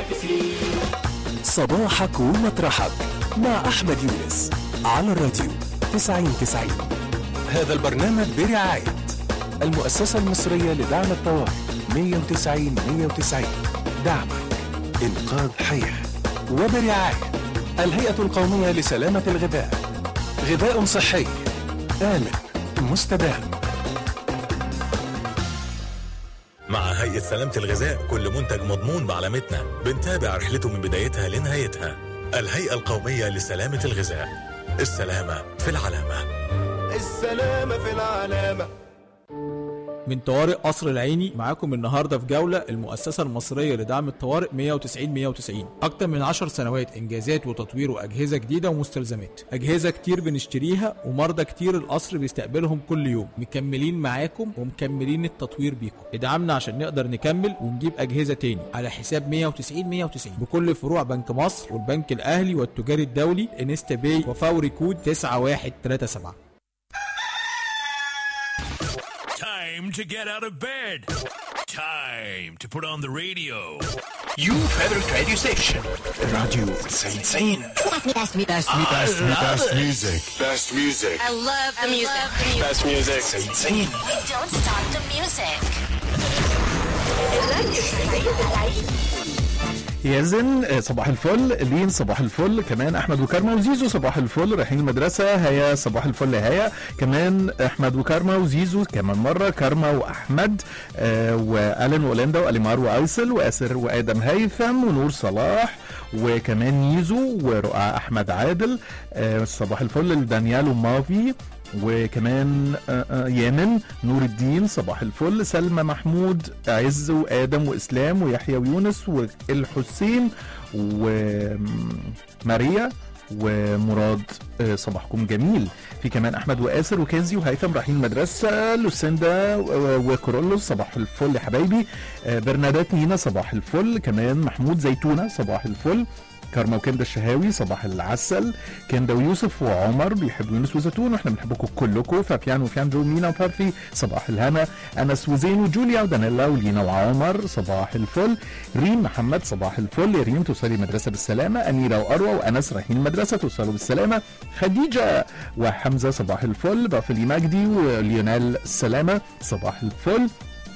صباحك ومطرحك مع أحمد يونس على الراديو 9090 هذا البرنامج برعاية المؤسسة المصرية لدعم الطوارئ 190 190 دعمك إنقاذ حياة وبرعاية الهيئة القومية لسلامة الغذاء غذاء صحي آمن مستدام مع هيئة سلامة الغذاء كل منتج مضمون بعلامتنا بنتابع رحلته من بدايتها لنهايتها الهيئة القومية لسلامة الغذاء السلامة في العلامة السلامة في العلامة من طوارئ قصر العيني معاكم النهارده في جوله المؤسسه المصريه لدعم الطوارئ 190 190 اكتر من 10 سنوات انجازات وتطوير واجهزه جديده ومستلزمات اجهزه كتير بنشتريها ومرضى كتير القصر بيستقبلهم كل يوم مكملين معاكم ومكملين التطوير بيكم ادعمنا عشان نقدر نكمل ونجيب اجهزه تاني على حساب 190 190 بكل فروع بنك مصر والبنك الاهلي والتجاري الدولي انستا باي وفوري كود 9137 Time to get out of bed. Time to put on the radio. Your favorite radio station راديو 9090 Best, best, best, I love it. music best music I love the music. best music 9090 Don't stop the music. يزن آه، صباح الفل لين صباح الفل كمان احمد وكرمه وزيزو صباح الفل رايحين المدرسه هيا صباح الفل هيا كمان احمد وكرمه وزيزو كمان مره كرمه واحمد آه والين واولندا واليمار وايسل واسر وادم هيثم ونور صلاح وكمان نيزو ورؤى احمد عادل آه صباح الفل لدانيال ومافي وكمان آه، آه، يامن نور الدين صباح الفل سلمى محمود عز وادم واسلام ويحيى ويونس والحسين وماريا ومراد آه، صباحكم جميل في كمان احمد واسر وكنزي وهيثم رايحين المدرسه لوسندا و- وكورولوس صباح الفل يا حبايبي آه، برنادات نينا صباح الفل كمان محمود زيتونه صباح الفل كارما وكندا الشهاوي صباح العسل كندا ويوسف وعمر بيحبوا يونس وزيتون واحنا بنحبكم كلكم فابيان وفياندرو ومينا وفارفي صباح الهنا انس وزين وجوليا ودانيلا ولينا وعمر صباح الفل ريم محمد صباح الفل يا ريم توصلي مدرسه بالسلامه اميره واروى وانس رايحين المدرسه توصلوا بالسلامه خديجه وحمزه صباح الفل بافلي مجدي وليونيل السلامه صباح الفل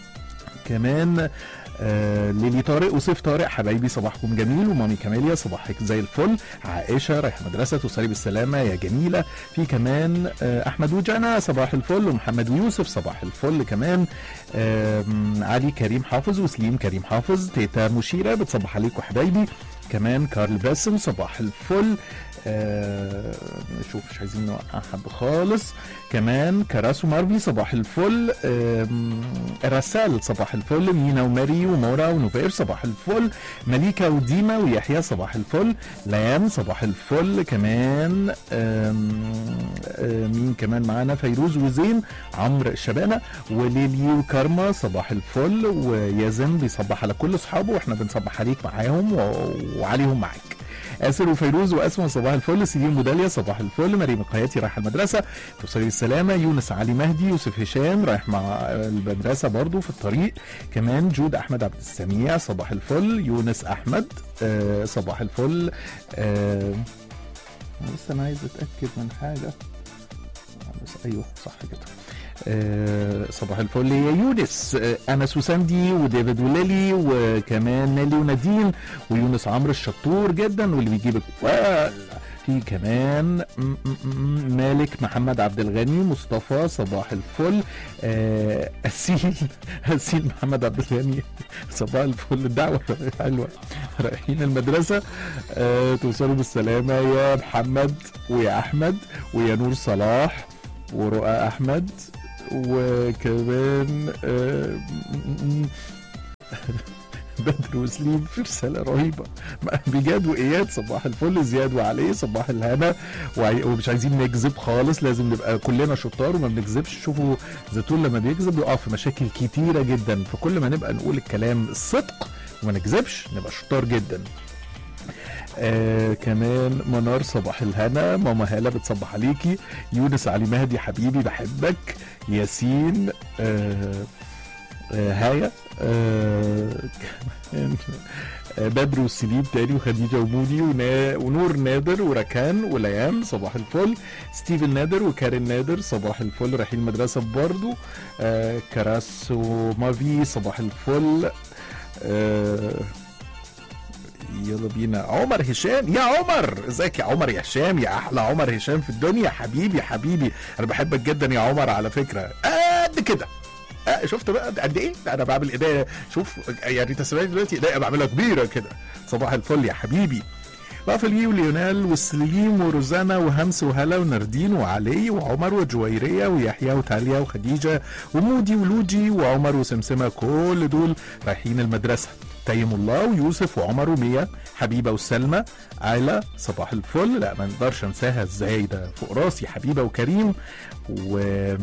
كمان آه ليلي طارق وسيف طارق حبايبي صباحكم جميل ومامي كماليا صباحك زي الفل عائشه رايحه مدرسه توصلي بالسلامه يا جميله في كمان آه احمد وجانا صباح الفل ومحمد ويوسف صباح الفل كمان آم، علي كريم حافظ وسليم كريم حافظ تيتا مشيره بتصبح عليكم حبايبي كمان كارل باسم صباح الفل آه نشوف مش عايزين نوقع حد خالص كمان كراسو مارفي صباح الفل آم، رسال صباح الفل مينا وماري ومورا ونوفير صباح الفل مليكة وديما ويحيى صباح الفل ليام صباح الفل كمان آم، آه، مين كمان معانا فيروز وزين عمرو الشبانة وليلي وكارما صباح الفل ويزن بيصبح على كل اصحابه واحنا بنصبح عليك معاهم و- وعليهم معاك اسر وفيروز واسماء صباح الفل سيدين مداليا صباح الفل مريم القياتي رايحه المدرسه توصلي بالسلامه يونس علي مهدي يوسف هشام رايح مع المدرسه برضو في الطريق كمان جود احمد عبد السميع صباح الفل يونس احمد آه صباح الفل آه بس انا عايز اتاكد من حاجه بس ايوه صح كده آه، صباح الفل يا يونس آه، انس وساندي وديفيد وليلي وكمان نيلي ونادين ويونس عمرو الشطور جدا واللي بيجيب الكوال في كمان م- م- م- مالك محمد عبد الغني مصطفى صباح الفل آه، اسيل اسيل محمد عبد الغني صباح الفل الدعوه حلوه رايحين المدرسه آه، توصلوا بالسلامه يا محمد ويا احمد ويا نور صلاح ورؤى احمد وكمان آه، م- م- بدر وسليم في رسالة رهيبة بجد وإياد صباح الفل زياد وعليه صباح الهنا وعي- ومش عايزين نكذب خالص لازم نبقى كلنا شطار وما بنكذبش شوفوا زيتون لما بيكذب يقع في مشاكل كتيرة جدا فكل ما نبقى نقول الكلام الصدق وما نكذبش نبقى شطار جدا آه كمان منار صباح الهنا ماما هالة بتصبح عليكي يونس علي مهدي حبيبي بحبك ياسين آه آه هايا آه كمان آه، بدر والسليم تاني وخديجه ومودي ونا... ونور نادر وركان وليان صباح الفل ستيفن نادر وكارين نادر صباح الفل رايحين المدرسه برضو آه كراس ومافي صباح الفل آه يلا بينا عمر هشام يا عمر ازيك يا عمر يا هشام يا احلى عمر هشام في الدنيا حبيبي حبيبي انا بحبك جدا يا عمر على فكره قد كده آه شفت بقى قد ايه انا بعمل ايديا شوف يعني تسمعني دلوقتي ايديا بعملها كبيره كده صباح الفل يا حبيبي رافلي وليونال وسليم وروزانا وهمس وهلا ونردين وعلي وعمر وجويرية ويحيى وتاليا وخديجة ومودي ولوجي وعمر وسمسمة كل دول رايحين المدرسة تيم الله ويوسف وعمر ومية حبيبة وسلمى عيلة صباح الفل لا ما نقدرش انساها ازاي ده فوق راسي حبيبة وكريم و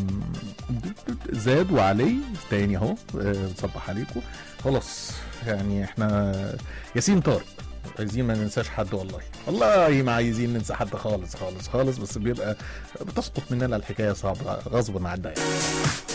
زاد وعلي تاني اهو آه، نصبح عليكم خلاص يعني احنا ياسين طارق عايزين ما ننساش حد والله والله ما عايزين ننسى حد خالص خالص خالص بس بيبقى بتسقط مننا الحكايه صعبه غصبا عنا يعني